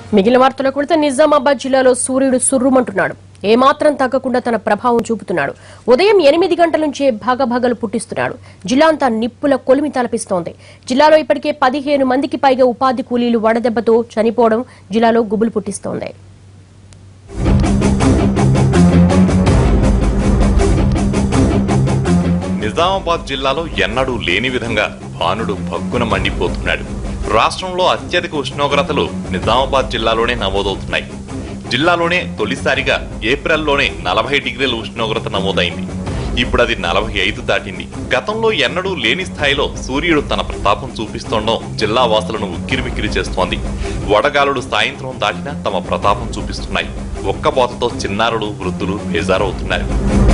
మిగిలిన వార్తలకు వెళితే నిజామాబాద్ జిల్లాలో సూర్యుడు సుర్రుమంటున్నాడు ఏమాత్రం తగ్గకుండా తన ప్రభావం చూపుతున్నాడు ఉదయం ఎనిమిది గంటల నుంచే భాగభాగాలు పుట్టిస్తున్నాడు జిల్లా అంతా నిప్పుల కొలిమి తలపిస్తోంది జిల్లాలో ఇప్పటికే పదిహేను మందికి పైగా ఉపాధి కూలీలు వడదెబ్బతో చనిపోవడం జిల్లాలో గుబులు పుట్టిస్తోంది నిజామాబాద్ జిల్లాలో ఎన్నడూ లేని విధంగా భానుడు భగ్గున మండిపోతున్నాడు రాష్ట్రంలో అత్యధిక ఉష్ణోగ్రతలు నిజామాబాద్ జిల్లాలోనే నమోదవుతున్నాయి జిల్లాలోనే తొలిసారిగా ఏప్రిల్లోనే నలభై డిగ్రీల ఉష్ణోగ్రత నమోదైంది ఇప్పుడు అది నలభై ఐదు దాటింది గతంలో ఎన్నడూ లేని స్థాయిలో సూర్యుడు తన ప్రతాపం చూపిస్తుండడం జిల్లా వాసులను ఉక్కిరిమిక్కిరి చేస్తోంది వడగాలుడు సాయంత్రం దాటినా తమ ప్రతాపం చూపిస్తున్నాయి ఒక్కబోతతో చిన్నారులు వృద్ధులు బేజారవుతున్నారు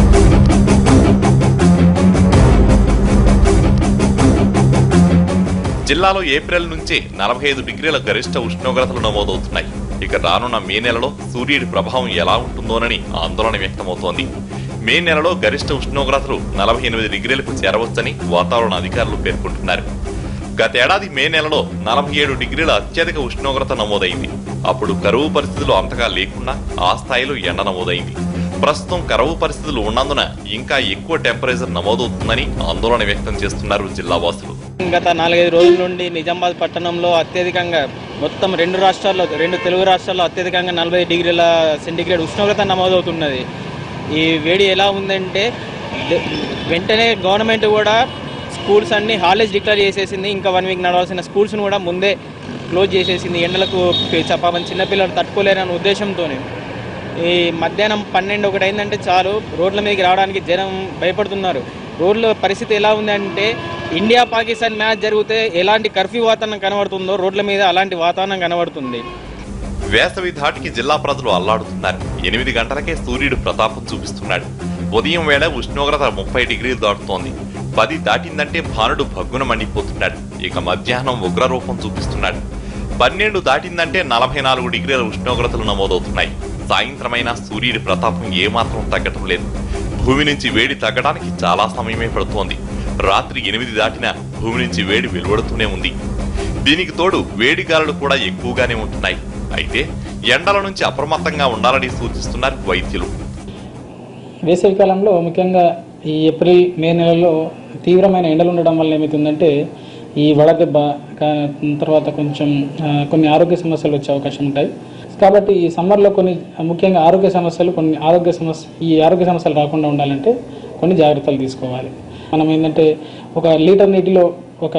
జిల్లాలో ఏప్రిల్ నుంచి నలభై ఐదు డిగ్రీల గరిష్ట ఉష్ణోగ్రతలు నమోదవుతున్నాయి ఇక రానున్న మే నెలలో సూర్యుడి ప్రభావం ఎలా ఉంటుందోనని ఆందోళన వ్యక్తమవుతోంది మే నెలలో గరిష్ట ఉష్ణోగ్రతలు నలభై ఎనిమిది డిగ్రీలకు చేరవచ్చని వాతావరణ అధికారులు పేర్కొంటున్నారు గతేడాది మే నెలలో నలభై ఏడు డిగ్రీల అత్యధిక ఉష్ణోగ్రత నమోదైంది అప్పుడు కరువు పరిస్థితులు అంతగా లేకున్నా ఆ స్థాయిలో ఎండ నమోదైంది ప్రస్తుతం కరువు పరిస్థితులు ఉన్నందున ఇంకా ఎక్కువ టెంపరేచర్ నమోదవుతుందని ఆందోళన వ్యక్తం చేస్తున్నారు జిల్లా వాసులు గత నాలుగైదు రోజుల నుండి నిజామాబాద్ పట్టణంలో అత్యధికంగా మొత్తం రెండు రాష్ట్రాల్లో రెండు తెలుగు రాష్ట్రాల్లో అత్యధికంగా నలభై డిగ్రీల సెంటిగ్రేడ్ ఉష్ణోగ్రత నమోదవుతున్నది ఈ వేడి ఎలా ఉందంటే ద- వెంటనే గవర్నమెంట్ కూడా స్కూల్స్ అన్ని హాలిడేస్ డిక్లేర్ చేసేసింది ఇంకా వన్ వీక్ నడవాల్సిన స్కూల్స్ను కూడా ముందే క్లోజ్ చేసేసింది ఎండలకు పి- పాపం చిన్నపిల్లలు తట్టుకోలేరనే ఉద్దేశంతోనే ఈ మధ్యాహ్నం పన్నెండు ఒకటి అయిందంటే చాలు రోడ్ల మీదకి రావడానికి జనం భయపడుతున్నారు రోడ్ల పరిస్థితి ఎలా ఉందంటే ఇండియా పాకిస్తాన్ మ్యాచ్ జరిగితే ఎలాంటి కర్ఫ్యూ వాతావరణం కనబడుతుందో రోడ్ల మీద అలాంటి వాతావరణం కనబడుతుంది వేసవి ధాటికి జిల్లా ప్రజలు అల్లాడుతున్నారు ఎనిమిది గంటలకే సూర్యుడు ప్రతాపం చూపిస్తున్నాడు ఉదయం వేళ ఉష్ణోగ్రత ముప్పై డిగ్రీలు దాటుతోంది పది దాటిందంటే భానుడు భగ్గున మండిపోతున్నాడు ఇక మధ్యాహ్నం ఉగ్రరూపం చూపిస్తున్నాడు పన్నెండు దాటిందంటే నలభై నాలుగు డిగ్రీల ఉష్ణోగ్రతలు నమోదవుతున్నాయి సాయంత్రమైన సూర్యుడి ప్రతాపం ఏమాత్రం తగ్గటం లేదు భూమి నుంచి వేడి తగ్గడానికి చాలా సమయమే పడుతోంది రాత్రి ఎనిమిది దాటినా భూమి నుంచి వేడి వెలువడుతూనే ఉంది దీనికి తోడు వేడి గాలులు కూడా ఎక్కువగానే ఉంటున్నాయి అయితే ఎండల నుంచి అప్రమత్తంగా ఉండాలని సూచిస్తున్నారు వైద్యులు వేసవి కాలంలో ముఖ్యంగా ఈ ఏప్రిల్ మే నెలలో తీవ్రమైన ఎండలు ఉండడం వల్ల ఏమవుతుందంటే ఈ వడదెబ్బ కా- తర్వాత కొంచెం ఆ, కొన్ని ఆరోగ్య సమస్యలు వచ్చే అవకాశం ఉంటాయి కాబట్టి ఈ సమ్మర్లో కొన్ని ముఖ్యంగా ఆరోగ్య సమస్యలు కొన్ని ఆరోగ్య సమస్య ఈ ఆరోగ్య సమస్యలు రాకుండా ఉండాలంటే కొన్ని జాగ్రత్తలు తీసుకోవాలి మనం ఏంటంటే ఒక లీటర్ నీటిలో ఒక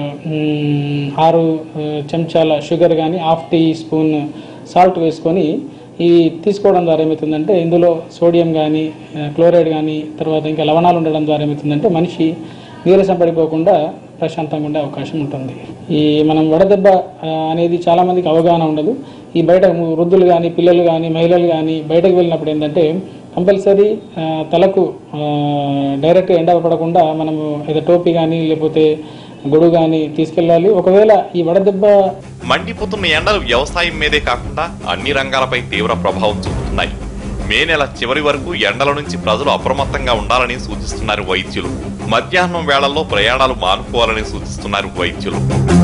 మ్, ఆరు ఆ, చెంచాల షుగర్ కానీ హాఫ్ టీ స్పూన్ సాల్ట్ వేసుకొని ఈ తీసుకోవడం ద్వారా ఏమవుతుందంటే ఇందులో సోడియం కానీ క్లోరైడ్ కానీ తర్వాత ఇంకా లవణాలు ఉండడం ద్వారా ఏమవుతుందంటే మనిషి నీరసం పడిపోకుండా ప్రశాంతంగా ఉండే అవకాశం ఉంటుంది ఈ మనం వడదెబ్బ ఆ, అనేది చాలామందికి అవగాహన ఉండదు ఈ బయట వృద్ధులు కానీ పిల్లలు కానీ మహిళలు కానీ బయటకు వెళ్ళినప్పుడు ఏంటంటే కంపల్సరీ తలకు డైరెక్ట్ ఎండ పడకుండా మనము ఏదో టోపీ కానీ లేకపోతే గొడుగు కానీ తీసుకెళ్ళాలి ఒకవేళ ఈ వడదెబ్బ మండిపోతున్న ఎండలు వ్యవసాయం మీదే కాకుండా అన్ని రంగాలపై తీవ్ర ప్రభావం చూపుతున్నాయి మే నెల చివరి వరకు ఎండల నుంచి ప్రజలు అప్రమత్తంగా ఉండాలని సూచిస్తున్నారు వైద్యులు మధ్యాహ్నం వేళల్లో ప్రయాణాలు మానుకోవాలని సూచిస్తున్నారు వైద్యులు